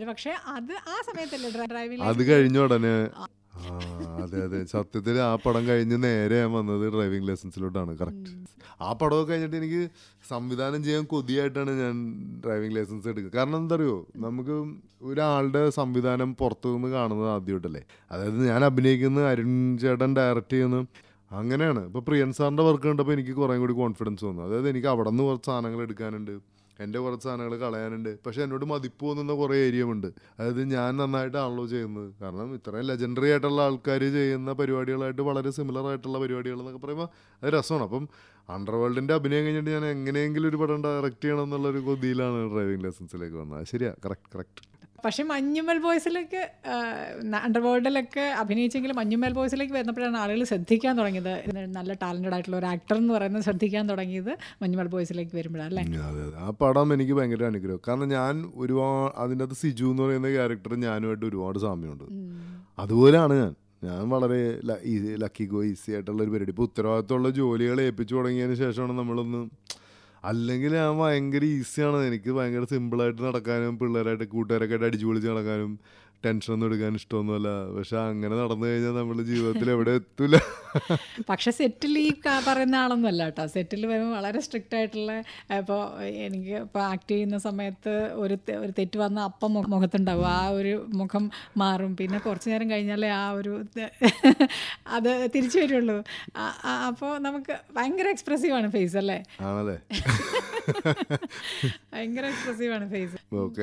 പക്ഷെ അത് ആ സമയത്തല്ലേ ഡ്രൈവിംഗ് അത് കഴിഞ്ഞ ഉടനെ ആ അതെ അതെ സത്യത്തിൽ ആ പടം കഴിഞ്ഞ് നേരെ ഞാൻ വന്നത് ഡ്രൈവിംഗ് ലൈസൻസിലോട്ടാണ് കറക്റ്റ് ആ പടമൊക്കെ കഴിഞ്ഞിട്ട് എനിക്ക് സംവിധാനം ചെയ്യാൻ കൊതിയായിട്ടാണ് ഞാൻ ഡ്രൈവിംഗ് ലൈസൻസ് എടുക്കുക കാരണം എന്താ അറിയോ നമുക്ക് ഒരാളുടെ സംവിധാനം പുറത്തു നിന്ന് കാണുന്നത് ആദ്യമായിട്ടല്ലേ അതായത് ഞാൻ അഭിനയിക്കുന്ന അരുൺ ചേട്ടൻ ഡയറക്റ്റ് ചെയ്യുന്ന അങ്ങനെയാണ് ഇപ്പോൾ പ്രിയൻ സാറിൻ്റെ വർക്ക് കണ്ടപ്പോൾ എനിക്ക് കുറേ കൂടി കോൺഫിഡൻസ് വന്നു അതായത് എനിക്ക് അവിടെ നിന്ന് കുറച്ച് സാധനങ്ങൾ എടുക്കാനുണ്ട് എൻ്റെ കുറച്ച് സാധനങ്ങൾ കളയാനുണ്ട് പക്ഷെ എന്നോട് മതിപ്പ് തോന്നുന്ന കുറേ ഏരിയ ഉണ്ട് അതായത് ഞാൻ നന്നായിട്ടാണല്ലോ ചെയ്യുന്നത് കാരണം ഇത്രയും ലെജൻഡറി ആയിട്ടുള്ള ആൾക്കാർ ചെയ്യുന്ന പരിപാടികളായിട്ട് വളരെ സിമിലർ ആയിട്ടുള്ള പരിപാടികൾ എന്നൊക്കെ പറയുമ്പോൾ അത് രസമാണ് അപ്പം അണ്ടർവേൾഡിൻ്റെ അഭിനയം കഴിഞ്ഞിട്ട് ഞാൻ എങ്ങനെയെങ്കിലും ഒരു പടം ഡയറക്റ്റ് ചെയ്യണം എന്നുള്ളൊരു കൊതിയിലാണ് ഡ്രൈവിംഗ് ലൈസൻസിലേക്ക് വന്നത് അത് ശരിയാ കറക്റ്റ് കറക്റ്റ് പക്ഷെ മഞ്ഞുമൽ ബോയ്സിലേക്ക് അണ്ടർവേൾഡിലൊക്കെ അഭിനയിച്ചെങ്കിലും മഞ്ഞുമൽ ബോയ്സിലേക്ക് വരുന്നപ്പോഴാണ് ആളുകൾ ശ്രദ്ധിക്കാൻ തുടങ്ങിയത് ഇത് നല്ല ടാലൻറ്റഡ് ആയിട്ടുള്ള ഒരു ആക്ടർ എന്ന് പറയുന്നത് ശ്രദ്ധിക്കാൻ തുടങ്ങിയത് മഞ്ഞുമൽ ബോയ്സിലേക്ക് വരുമ്പോഴാണ് അല്ലേ ഉം, അതെ അതെ ആ പടം എനിക്ക് ഭയങ്കര അനുഗ്രഹം കാരണം ഞാൻ ഒരുപാട് അതിൻ്റെ അകത്ത് സിജു എന്ന് പറയുന്ന ക്യാരക്ടർ ഞാനുമായിട്ട് ഒരുപാട് സാമ്യമുണ്ട് അതുപോലെയാണ് ഞാൻ ഞാൻ വളരെ ല- ഈ- ലക്കി ഗോ ഈസി ആയിട്ടുള്ള ഒരു പരിപാടി ഇപ്പോൾ ഉത്തരവാദിത്തമുള്ള ജോലികൾ ഏൽപ്പിച്ചു തുടങ്ങിയതിന് ശേഷമാണ് നമ്മളൊന്ന് അല്ലെങ്കിൽ ഞാൻ ഭയങ്കര ഈസിയാണ് എനിക്ക് ഭയങ്കര സിമ്പിളായിട്ട് നടക്കാനും പിള്ളേരായിട്ട് കൂട്ടുകാരൊക്കെ ആയിട്ട് അടിച്ചു പൊളിച്ച് നടക്കാനും ടെൻഷനൊന്നും എടുക്കാൻ ഇഷ്ടമൊന്നുമല്ല പക്ഷെ അങ്ങനെ നടന്നു കഴിഞ്ഞാൽ നമ്മൾ ജീവിതത്തിൽ എവിടെ എത്തൂല പക്ഷെ സെറ്റിൽ ഈ ക- പറയുന്ന ആളൊന്നുമല്ല കേട്ടോ സെറ്റിൽ വരുമ്പോൾ വളരെ സ്ട്രിക്റ്റ് ആയിട്ടുള്ള ഇപ്പോൾ എനിക്ക് ഇപ്പോൾ ആക്ട് ചെയ്യുന്ന സമയത്ത് ഒരു തെ- ഒരു തെറ്റ് വന്ന അപ്പം മു- മുഖത്തുണ്ടാവും ആ ഒരു മുഖം മാറും പിന്നെ കുറച്ച് നേരം കഴിഞ്ഞാലേ ആ ഒരു ത്- അത് തിരിച്ചു വരുള്ളൂ അപ്പോൾ നമുക്ക് ഭയങ്കര എക്സ്പ്രസീവാണ് ഫേസ് അല്ലേ ആണല്ലേ ഭയങ്കര എക്സ്പ്രസീവാണ് ഫേസ് ഓക്കെ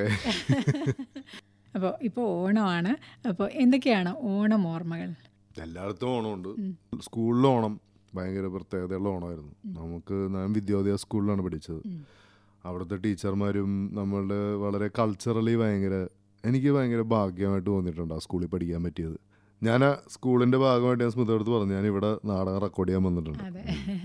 അപ്പോൾ ഇപ്പോൾ ഓണമാണ് അപ്പോൾ എന്തൊക്കെയാണ് ഓണം ഓർമ്മകൾ എല്ലായിടത്തും ഓണമുണ്ട് സ്കൂളിൽ ഓണം ഭയങ്കര പ്രത്യേകതയുള്ള ഓണമായിരുന്നു നമുക്ക് ഞാൻ വിദ്യാഭ്യാസ സ്കൂളിലാണ് പഠിച്ചത് അവിടുത്തെ ടീച്ചർമാരും നമ്മളുടെ വളരെ കൾച്ചറലി ഭയങ്കര എനിക്ക് ഭയങ്കര ഭാഗ്യമായിട്ട് തോന്നിയിട്ടുണ്ട് ആ സ്കൂളിൽ പഠിക്കാൻ പറ്റിയത് ഞാൻ ആ സ്കൂളിൻ്റെ ഭാഗമായിട്ട് ഞാൻ സ്മിതടുത്ത് പറഞ്ഞു ഞാൻ ഇവിടെ നാടകം റെക്കോർഡ് ചെയ്യാൻ വന്നിട്ടുണ്ട് അതെ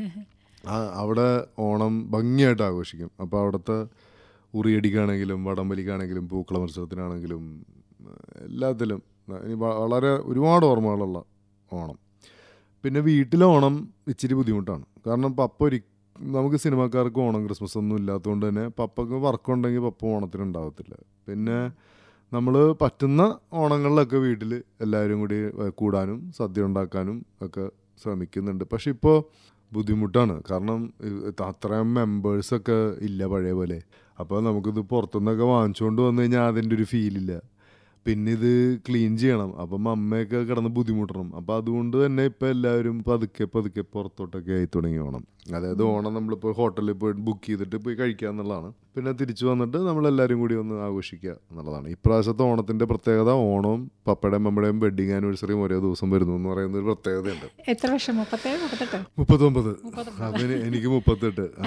ആ അവിടെ ഓണം ഭംഗിയായിട്ട് ആഘോഷിക്കും അപ്പോൾ അവിടുത്തെ ഉറിയടിക്കാണെങ്കിലും വടംവലിക്കാണെങ്കിലും പൂക്കള മത്സരത്തിനാണെങ്കിലും ഏഹ്, എല്ലാത്തിലും ഇനി വ- വളരെ ഒരുപാട് ഓർമ്മകളുള്ള ഓണം പിന്നെ വീട്ടിലെ ഓണം ഇച്ചിരി ബുദ്ധിമുട്ടാണ് കാരണം പപ്പ ഒരി നമുക്ക് സിനിമാക്കാർക്ക് ഓണം ക്രിസ്മസ് ഒന്നും ഇല്ലാത്തതുകൊണ്ട് തന്നെ പപ്പക്ക് വർക്കുണ്ടെങ്കിൽ പപ്പ ഓണത്തിന് ഉണ്ടാവത്തില്ല പിന്നെ നമ്മൾ പറ്റുന്ന ഓണങ്ങളിലൊക്കെ വീട്ടിൽ എല്ലാവരും കൂടി ഏഹ്, കൂടാനും സദ്യ ഉണ്ടാക്കാനും ഒക്കെ ശ്രമിക്കുന്നുണ്ട് പക്ഷെ ഇപ്പോൾ ബുദ്ധിമുട്ടാണ് കാരണം ഇത് അത്രയും മെമ്പേഴ്സൊക്കെ ഇല്ല പഴയ പോലെ അപ്പോൾ നമുക്കിത് പുറത്തുനിന്നൊക്കെ വാങ്ങിച്ചുകൊണ്ട് വന്നു കഴിഞ്ഞാൽ അതിൻ്റെ ഒരു ഫീലില്ല പിന്നെ ഇത് ക്ലീൻ ചെയ്യണം അപ്പം അമ്മയൊക്കെ കിടന്ന് ബുദ്ധിമുട്ടണം അപ്പം അതുകൊണ്ട് തന്നെ ഇപ്പം എല്ലാവരും പതുക്കെ പതുക്കെ പുറത്തോട്ടൊക്കെ ആയി തുടങ്ങി ഓണം അതായത് ഓണം നമ്മളിപ്പോൾ ഹോട്ടലിൽ പോയി ബുക്ക് ചെയ്തിട്ട് പോയി കഴിക്കുക എന്നുള്ളതാണ് പിന്നെ തിരിച്ചു വന്നിട്ട് നമ്മളെല്ലാവരും കൂടി ഒന്ന് ആഘോഷിക്കുക എന്നുള്ളതാണ് ഇപ്രാവശ്യത്തെ ഓണത്തിൻ്റെ പ്രത്യേകത ഓണവും പപ്പയുടെയും അമ്മയുടെയും വെഡിങ് ആനിവേഴ്സറിയും ഒരേ ദിവസം വരുന്നു എന്ന് പറയുന്ന ഒരു പ്രത്യേകതയുണ്ട് എത്ര വർഷം മുപ്പത്തേഴ് മുപ്പത്തെട്ട് മുപ്പത്തൊമ്പത് അതിന് എനിക്ക് മുപ്പത്തെട്ട് ആ.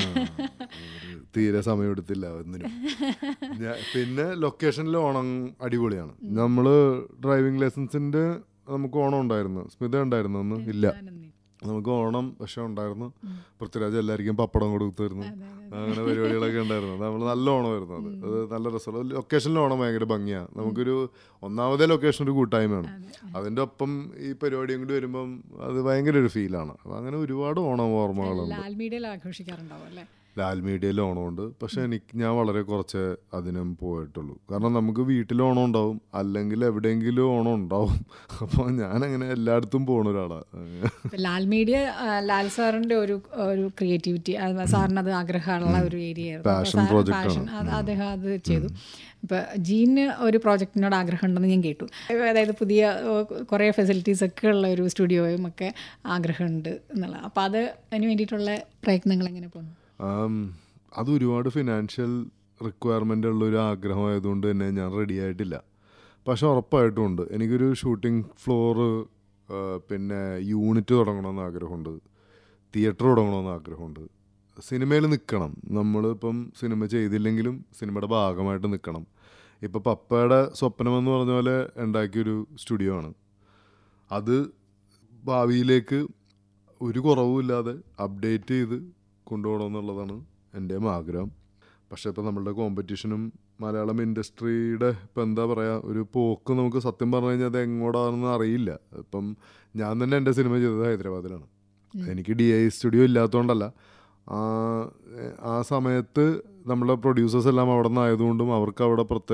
ഒരു തീരെ സമയമെടുത്തില്ല ഒന്നിനും ഞാ- പിന്നെ ലൊക്കേഷനിൽ ഓണം അടിപൊളിയാണ് നമ്മൾ ഡ്രൈവിംഗ് ലൈസൻസിന്റെ നമുക്ക് ഓണം ഉണ്ടായിരുന്നു സ്മിത ഉണ്ടായിരുന്നു അന്ന് ഇല്ല നമുക്ക് ഓണം പക്ഷെ ഉണ്ടായിരുന്നു പൃഥ്വിരാജ് എല്ലാവർക്കും പപ്പടം കൊടുത്തിരുന്നു അങ്ങനെ പരിപാടികളൊക്കെ ഉണ്ടായിരുന്നു നമ്മൾ നല്ല ഓണമായിരുന്നു അത് അത് നല്ല രസമുള്ള ലൊക്കേഷനിൽ ഓണം ഭയങ്കര ഭംഗിയാണ് നമുക്കൊരു ഒന്നാമതേ ലൊക്കേഷൻ ഒരു കൂട്ടായ്മയാണ് അതിൻ്റെ ഒപ്പം ഈ പരിപാടിയും കൂടി വരുമ്പം അത് ഭയങ്കര ഒരു ഫീലാണ് അപ്പം അങ്ങനെ ഒരുപാട് ഓണം ഓർമ്മകളുണ്ട് ലാൽ മീഡിയയിൽ ആഘോഷിക്കാറുണ്ടാവും അല്ലേ ലാൽ മീഡിയയിൽ ഓണമുണ്ട് പക്ഷെ എനിക്ക് ഞാൻ വളരെ കുറച്ച് അതിനും പോയിട്ടുള്ളൂ കാരണം നമുക്ക് വീട്ടിൽ ഓണം ഉണ്ടാവും അല്ലെങ്കിൽ എവിടെയെങ്കിലും ഓണം ഉണ്ടാവും അപ്പോൾ ഞാനങ്ങനെ എല്ലായിടത്തും പോണ ഒരാളാണ് ഇപ്പൊ ലാൽ മീഡിയ ആ, ലാൽ സാറിന്റെ ഒരു ഒരു ക്രിയേറ്റിവിറ്റി സാറിന് അത് ആഗ്രഹമുള്ള ഒരു ഏരിയ Passion project ആണ്. അദ്ദേഹം അത് ചെയ്തു ഇപ്പൊ ജീന് ഒരു പ്രോജക്റ്റിനോട് ആഗ്രഹം ഉണ്ടെന്ന് ഞാൻ കേട്ടു അതായത് പുതിയ കുറേ ഫെസിലിറ്റീസ് ഒക്കെ ഉള്ള ഒരു സ്റ്റുഡിയോയും ഒക്കെ ആഗ്രഹമുണ്ട് എന്നുള്ള അപ്പൊ അത് അതിന് വേണ്ടിയിട്ടുള്ള പ്രയത്നങ്ങൾ എങ്ങനെ പോകുന്നു ആം, അത് ഒരുപാട് ഫിനാൻഷ്യൽ റിക്വയർമെൻ്റ് ഉള്ള ഒരു ആഗ്രഹമായതുകൊണ്ട് തന്നെ ഞാൻ റെഡി ആയിട്ടില്ല പക്ഷെ ഉറപ്പായിട്ടും ഉണ്ട് എനിക്കൊരു ഷൂട്ടിംഗ് ഫ്ലോറ് പിന്നെ യൂണിറ്റ് തുടങ്ങണമെന്ന് ആഗ്രഹമുണ്ട് തിയേറ്റർ തുടങ്ങണമെന്ന് ആഗ്രഹമുണ്ട് സിനിമയിൽ നിൽക്കണം നമ്മളിപ്പം സിനിമ ചെയ്തില്ലെങ്കിലും സിനിമയുടെ ഭാഗമായിട്ട് നിൽക്കണം ഇപ്പം പപ്പയുടെ സ്വപ്നമെന്ന് പറഞ്ഞ പോലെ ഉണ്ടാക്കിയൊരു സ്റ്റുഡിയോ ആണ് അത് ഭാവിയിലേക്ക് ഒരു കുറവുമില്ലാതെ അപ്ഡേറ്റ് ചെയ്ത് കൊണ്ടുപോകണമെന്നുള്ളതാണ് എൻ്റെയും ആഗ്രഹം പക്ഷേ ഇപ്പോൾ നമ്മളുടെ കോമ്പറ്റീഷനും മലയാളം ഇൻഡസ്ട്രിയുടെ ഇപ്പം എന്താ പറയുക ഒരു പോക്ക് നമുക്ക് സത്യം പറഞ്ഞു കഴിഞ്ഞാൽ അത് എങ്ങോട്ടാണെന്ന് അറിയില്ല ഇപ്പം ഞാൻ തന്നെ എൻ്റെ സിനിമ ചെയ്തത് ഹൈദരാബാദിലാണ് എനിക്ക് ഡി ഐ സ്റ്റുഡിയോ ഇല്ലാത്തതുകൊണ്ടല്ല ആ ആ സമയത്ത് നമ്മളെ പ്രൊഡ്യൂസേഴ്സ് എല്ലാം അവിടെ നിന്നായതുകൊണ്ടും അവർക്ക് അവിടെ പ്രത്യേക